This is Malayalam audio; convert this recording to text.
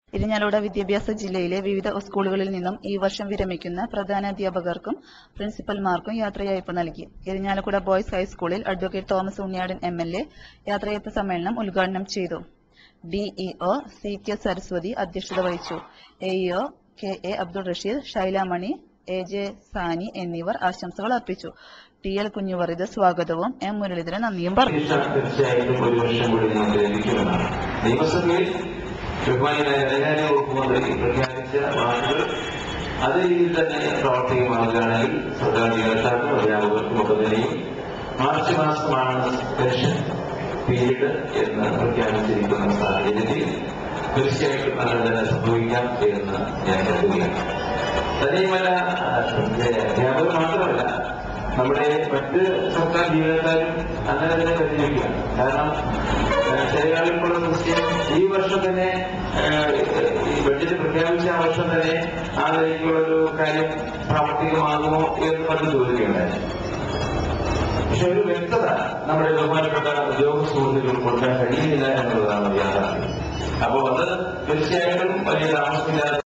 ഇരിഞ്ഞാലക്കുട വിദ്യാഭ്യാസ ജില്ലയിലെ വിവിധ സ്കൂളുകളിൽ നിന്നും ഈ വർഷം വിരമിക്കുന്ന പ്രധാനാധ്യാപകർക്കും പ്രിൻസിപ്പൽമാർക്കും യാത്രയയപ്പ് നൽകി ഇരിഞ്ഞാലക്കുട ബോയ്സ് ഹൈസ്കൂളിൽ advocate Thomas Unniyadan M L A യാത്രയയപ്പ് സമ്മേളനം ഉദ്ഘാടനം ചെയ്തു ഡിഇഒ സി കെ സരസ്വതി അധ്യക്ഷത വഹിച്ചു AEO K A Abdul Rasheed Shylamani A J Sani എന്നിവർ ആശംസകൾ അർപ്പിച്ചു ടി എൽ കുഞ്ഞുവറിത് സ്വാഗതവും എം മുരളീധരൻ നന്ദിയും പറഞ്ഞു പരീക്ഷ തീർച്ചയായിട്ടും ഒരു വർഷം കൂടി നമുക്ക് ലഭിക്കുമെന്നാണ് നിയമസഭയിൽ ബഹുമാനായ ധനകാര്യ വകുപ്പ് മന്ത്രി പ്രഖ്യാപിച്ച വാക്കുകൾ അതേ രീതിയിൽ തന്നെ പ്രാവർത്തികമാകുകയാണെങ്കിൽ സർക്കാർ ജീവനക്കാർക്കും അധ്യാപകർക്കും ഒക്കെ തന്നെയും മാർച്ച് മാസമാണ് പെൻഷൻ പീരീഡ് എന്ന് പ്രഖ്യാപിച്ചിരിക്കുന്ന സാഹചര്യത്തിൽ തീർച്ചയായിട്ടും അങ്ങനെ തന്നെ സംഭവിക്കാം എന്ന് ഞാൻ കരുതുകയാണ് തന്നെയുമല്ല അധ്യാപകർ മാത്രമല്ല നമ്മുടെ മറ്റ് സർക്കാർ ജീവനക്കാരും അങ്ങനെ തന്നെ പരിഗണിക്കുകയാണ് കാരണം ഏഹ്, ചില ആളുകളുള്ള ദൃശ്യം ഈ വർഷം തന്നെ ഏഹ്, ഈ ബഡ്ജറ്റ് പ്രഖ്യാപിച്ച ആ വർഷം തന്നെ ആ നിലയ്ക്കുള്ളൊരു കാര്യം പ്രാവർത്തികമാകുമോ എന്ന് പറഞ്ഞു ചോദിക്കുകയുണ്ടായിരുന്നു പക്ഷെ ഒരു വ്യക്തത നമ്മുടെ ബഹുമാനപ്പെട്ട ഉദ്യോഗ സുഹൃത്തുക്കൾ കൊടുക്കാൻ കഴിയുന്നില്ല എന്നുള്ളതാണ് യാഥാർത്ഥ്യം അപ്പോൾ അത് തീർച്ചയായിട്ടും വലിയ താമസമില്ലാതെ